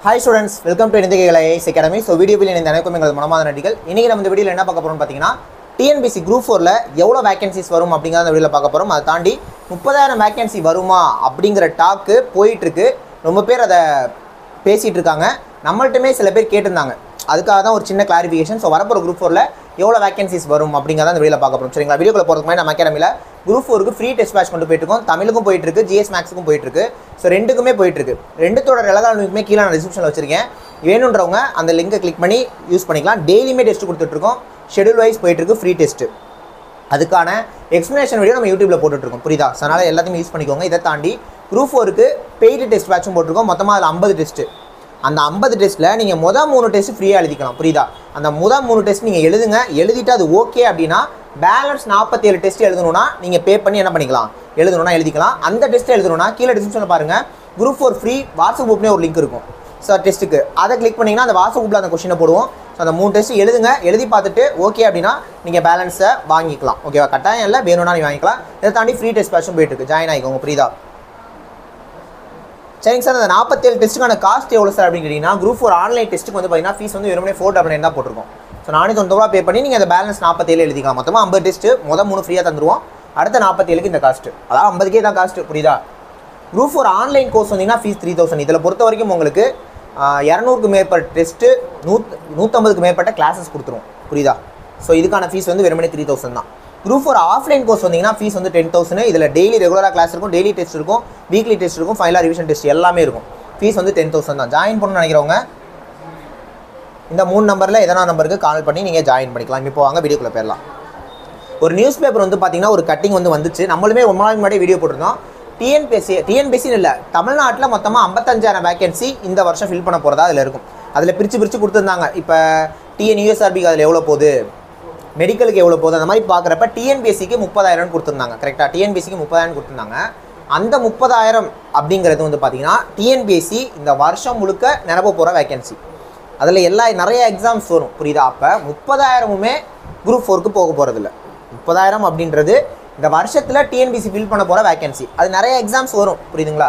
hi students welcome to இந்திய IAS academy so வீடியோவில் இந்த அனைக்கும் எங்களது மனமாத நடிகள் இன்றைக்கி நம்ம இந்த வீடியோவில் என்ன பார்க்க போகிறோம் பார்த்தீங்கன்னா டிஎன்பிசி குரூப் ஃபோரில் எவ்வளோ வேகன்சிஸ் வரும் அப்படிங்கிறத இந்த வீடியோவில் பார்க்க போகிறோம் அதை தாண்டி முப்பதாயிரம் வேகன்சி வருமா அப்படிங்கிற டாக்கு போயிட்டுருக்கு ரொம்ப பேர் அதை பேசிகிட்டு இருக்காங்க நம்மள்ட்டுமே சில பேர் கேட்டிருந்தாங்க அதுக்காக தான் ஒரு சின்ன கிளாரிஃபிகேஷன் ஸோ வரப்போகிற குரூப் ஃபோரில் எவ்வளோ வேகன்சிஸ் வரும் அப்படிங்கிறத இந்த வீடியோவில் பார்க்க போகிறோம் சரிங்களா வீடியோக்குள்ள போகிறதுக்கு முன்னாடி நம்ம அகாடமியில் குரூப் ஃபோருக்கு ஃப்ரீ டெஸ்ட் பேட்ச் கொண்டு போயிட்டு இருக்கோம் தமிழுக்கும் போயிட்டு இருக்கு ஜிஎஸ் மேக்ஸுக்கும் போயிட்டு இருக்கு ஸோ ரெண்டுக்குமே போயிட்டு இருக்கு ரெண்டுத்தோட ரெலகாலுமே கீழே நான் டிஸ்கிரிப்ஷனில் வச்சிருக்கேன் வேணுன்றவங்க அந்த லிங்கை கிளிக் பண்ணி யூஸ் பண்ணிக்கலாம் டெய்லியுமே டெஸ்ட் கொடுத்துட்ருக்கோம் ஷெடியூல் வைஸ் போயிட்டு இருக்கு ஃப்ரீ டெஸ்ட்டு அதுக்கான எக்ஸ்ப்ளனேஷன் வீடியோ நம்ம யூடியூப்ல போட்டுட்ருக்கோம் புரியுதா ஸோ அதனால் எல்லாத்தையும் யூஸ் பண்ணிக்கோங்க இதை தாண்டி குரூப் ஃபோருக்கு பெய்டு டெஸ்ட் பேட்சும் போட்டிருக்கோம் மொத்தமாக அதில் ஐம்பது டெஸ்ட்டு அந்த ஐம்பது டெஸ்ட்டில் நீங்கள் மொதல் மூணு டெஸ்ட் ஃப்ரீயாக எழுதிக்கலாம் புரியுதா அந்த முதல் மூணு டெஸ்ட் நீங்கள் எழுதுங்க எழுதிட்டு அது ஓகே அப்படின்னா பேலன்ஸ் நாற்பத்தேழு டெஸ்ட் எழுதணும்னா நீங்கள் பே பண்ணி என்ன பண்ணிக்கலாம் எழுதணும்னா எழுதிக்கலாம் அந்த டெஸ்ட் எழுதணும்னா கீழே டிஸ்கிரிப்ஷனில் பாருங்கள் குரூப் ஃபோர் ஃப்ரீ வாட்ஸ்அப் குரூப்லேயே ஒரு லிங்க் இருக்கும் ஸோ டெஸ்ட்டுக்கு அதை கிளிக் பண்ணிங்கன்னா அந்த வாட்ஸ்அப் குரூப்பில் அந்த கொஷினை போடுவோம் ஸோ அந்த மூணு டெஸ்ட் எழுதுங்க எழுதி பார்த்துட்டு ஓகே அப்படின்னா நீங்கள் பேலன்ஸை வாங்கிக்கலாம் ஓகேவா கட்டாயம் இல்லை வேணும்னா நீங்கள் வாங்கிக்கலாம் இதை தாண்டி ஃப்ரீ டெஸ்ட் பேட்சும் போயிட்டு இருக்கு ஜாயின் ஆகிக்கோங்க புரியுதா சரிங்க சார் அந்த நாற்பத்தேழு டெஸ்ட்டுக்கான காஸ்ட் எவ்வளோ சார் அப்படின்னு கேட்டிங்கன்னா குரூப் ஃபோர் ஆன்லைன் டெஸ்ட்டுக்கு வந்து பார்த்தீங்கன்னா ஃபீஸ் வந்து வெறுமனே ஃபோர் டபுள் நைன் தான் போட்டிருக்கோம் ஸோ நானூற்றி தொண்ணூறு ரூபா பே பண்ணி நீங்கள் அந்த பேலன்ஸ் நாற்பத்தேழு எழுதிக்கலாம் மொத்தமாக ஐம்பது டெஸ்ட்டு மொதல் மூணு ஃப்ரீயாக தந்துருவோம் அடுத்த நாற்பத்தேழுக்கு இந்த காஸ்ட்டு அதாவது ஐம்பதுக்கே தான் காஸ்ட்டு புரியுதா குரூப் ஃபோர் ஆன்லைன் கோர்ஸ் வந்தீங்கன்னா ஃபீஸ் த்ரீ தௌசண்ட் இதில் பொறுத்த வரைக்கும் உங்களுக்கு இரநூறுக்கு மேற்பட்ட டெஸ்ட்டு நூத் நூற்றம்பதுக்கு மேற்பட்ட கிளாஸஸ் கொடுத்துரும் புரியுதா ஸோ இதுக்கான ஃபீஸ் வந்து வெறுமனே த்ரீ தௌசண்ட் தான் குரூப் ஃபோர் ஆஃப்லைன் கோர்ஸ் வந்தீங்கன்னா ஃபீஸ் வந்து டென் தௌசண்ட் இதில் டெய்லி ரெகுலராக கிளாஸ் இருக்கும் டெய்லி டெஸ்ட் இருக்கும் வீக்லி டெஸ்ட் இருக்கும் ஃபைனலாக ரிவிஷன் டெஸ்ட் எல்லாமே இருக்கும் ஃபீஸ் வந்து டென் தௌசண்ட் தான் ஜாயின் பண்ணணும்னு நினைக்கிறவங்க இந்த மூணு நம்பரில் எதனா நம்பருக்கு கால் பண்ணி நீங்கள் ஜாயின் பண்ணிக்கலாம் இப்போ வாங்க வீடியோக்குள்ளே போயிடலாம் ஒரு நியூஸ் பேப்பர் வந்து பார்த்தீங்கன்னா ஒரு கட்டிங் வந்து வந்துச்சு நம்மளுமே ரொம்ப நாளைக்கு முன்னாடி வீடியோ போட்டிருந்தோம் டிஎன்பிஎஸ்சி டிஎன்பிஎஸ்சின்னு இல்லை தமிழ்நாட்டில் மொத்தமாக ஐம்பத்தஞ்சாயிரம் வேகன்சி இந்த வருஷம் ஃபில் பண்ண போகிறதா அதில் இருக்கும் அதில் பிரித்து பிரித்து கொடுத்துருந்தாங்க இப்போ டிஎன் யூஎஸ்ஆர்பிக்கு அதில் எவ்வளோ போகுது மெடிக்கலுக்கு எவ்வளோ போகுது அந்த மாதிரி பார்க்குறப்ப டிஎன்பிஎஸ்சிக்கு முப்பதாயிரம் கொடுத்துருந்தாங்க கரெக்டாக டிஎன்பிஎஸ்சிக்கு முப்பதாயிரம் கொடுத்துருந்தாங்க அந்த முப்பதாயிரம் அப்படிங்கிறது வந்து பார்த்தீங்கன்னா டிஎன்பிஎஸ்சி இந்த வருஷம் முழுக்க நிரப்ப போகிற வேகன்சி அதில் எல்லா நிறைய எக்ஸாம்ஸ் வரும் புரியுதா அப்போ முப்பதாயிரமுமே குரூப் ஃபோருக்கு போக போகிறதில்ல முப்பதாயிரம் அப்படின்றது இந்த வருஷத்தில் டிஎன்பிசி ஃபில் பண்ண போகிற வேகன்சி அது நிறைய எக்ஸாம்ஸ் வரும் புரியுதுங்களா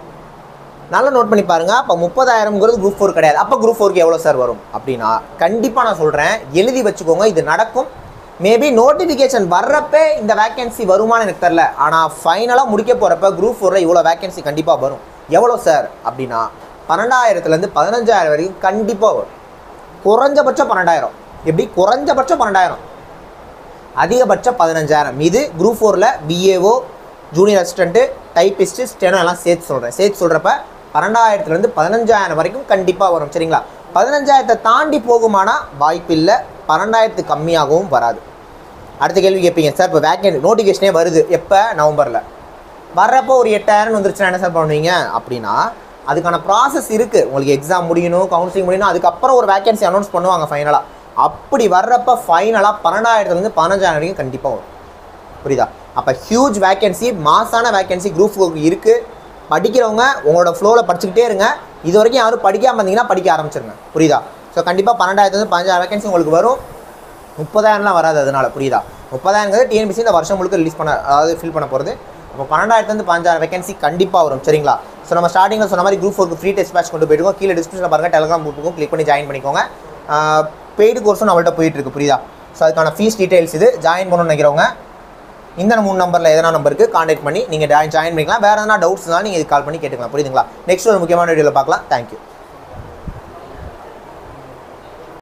நல்லா நோட் பண்ணி பாருங்க அப்போ முப்பதாயிரம்ங்கிறது குரூப் ஃபோர் கிடையாது அப்போ குரூப் ஃபோருக்கு எவ்வளோ சார் வரும் அப்படின்னா கண்டிப்பாக நான் சொல்கிறேன் எழுதி வச்சுக்கோங்க இது நடக்கும் மேபி நோட்டிஃபிகேஷன் வர்றப்பே இந்த வேகன்சி வருமானு எனக்கு தெரில ஆனால் ஃபைனலாக முடிக்க போகிறப்ப குரூப் ஃபோரில் இவ்வளோ வேகன்சி கண்டிப்பாக வரும் எவ்வளோ சார் அப்படின்னா பன்னெண்டாயிரத்துலேருந்து பதினஞ்சாயிரம் வரைக்கும் கண்டிப்பாக வரும் குறைஞ்சபட்சம் பன்னெண்டாயிரம் எப்படி குறைஞ்சபட்சம் பன்னெண்டாயிரம் அதிகபட்சம் பதினஞ்சாயிரம் இது குரூப் ஃபோரில் VAO junior assistant typist steno எல்லாம் சேர்த்து சொல்கிறேன் சேர்த்து சொல்கிறப்ப பன்னெண்டாயிரத்துலேருந்து பதினஞ்சாயிரம் வரைக்கும் கண்டிப்பாக வரும் சரிங்களா பதினஞ்சாயிரத்தை தாண்டி போகுமானா வாய்ப்பில்லை பன்னெண்டாயிரத்துக்கு கம்மியாகவும் வராது அடுத்த கேள்வி கேட்பீங்க சார் இப்போ வேக்கன்ட் நோட்டிஃபிகேஷனே வருது எப்போ நவம்பரில் வர்றப்போ ஒரு எட்டாயிரம் வந்துருச்சுன்னா என்ன சார் பண்ணுவீங்க அப்படின்னா அதுக்கான ப்ராசஸ் இருக்குது உங்களுக்கு எக்ஸாம் முடியணும் கவுன்சிலிங் முடியணும் அதுக்கப்புறம் ஒரு வேகன்சி அனௌன்ஸ் பண்ணுவாங்க ஃபைனலாக அப்படி வர்றப்ப ஃபைனலாக பன்னெண்டாயிரத்துலேருந்து பதினஞ்சாயிரம் வரைக்கும் கண்டிப்பாக வரும் புரியுதா அப்போ ஹியூஜ் வேகன்சி மாசான வேகன்சி குரூப் ஃபோருக்கு இருக்குது படிக்கிறவங்க உங்களோட ஃப்ளோவில் படிச்சுக்கிட்டே இருங்க இது வரைக்கும் யாரும் படிக்காமல் இருந்தீங்கன்னா படிக்க ஆரம்பிச்சிருங்க புரியுதா ஸோ கண்டிப்பாக பன்னெண்டாயிரத்துலேருந்து பதினஞ்சாயிரம் வேகன்சி உங்களுக்கு வரும் முப்பதாயிரம்லாம் வராது அதனால புரியுதா முப்பதாயிரங்கிறது டிஎன்பிசி இந்த வருஷம் முழுக்க ரிலீஸ் பண்ண அதாவது ஃபில் பண்ண போகிறது அப்போ பன்னெண்டாயிரத்துலேருந்து பதினஞ்சாயிரம் வேகன்சி கண்டிப்பாக வரும் சரிங்களா ஸோ நம்ம ஸ்டார்டிங்கில் சொன்ன மாதிரி குரூப் ஃபோருக்கு ஃப்ரீ டெஸ்ட் பேட்ச் கொண்டு போயிட்டுருக்கோம் கீழே டிஸ்கிரிப்ஷனில் பாருங்கள் டெலிகிராம் குரூப்புக்கும் கிளிக் பண்ணி ஜாயின் பண்ணிக்கோங்க பெய்டு கோர்ஸும் நம்மள்ட்ட போயிட்டு இருக்கு புரியுதா ஸோ அதுக்கான ஃபீஸ் டீடைல்ஸ் இது ஜாயின் பண்ணணும்னு நினைக்கிறவங்க இந்த மூணு நம்பரில் எதனா நம்பருக்கு கான்டாக்ட் பண்ணி நீங்கள் ஜாயின் பண்ணிக்கலாம் வேறு எதனா டவுட்ஸ் இருந்தாலும் நீங்கள் இது கால் பண்ணி கேட்டுக்கலாம் புரியுதுங்களா நெக்ஸ்ட் ஒரு முக்கியமான வீடியோவில் பார்க்கலாம் தேங்க்யூ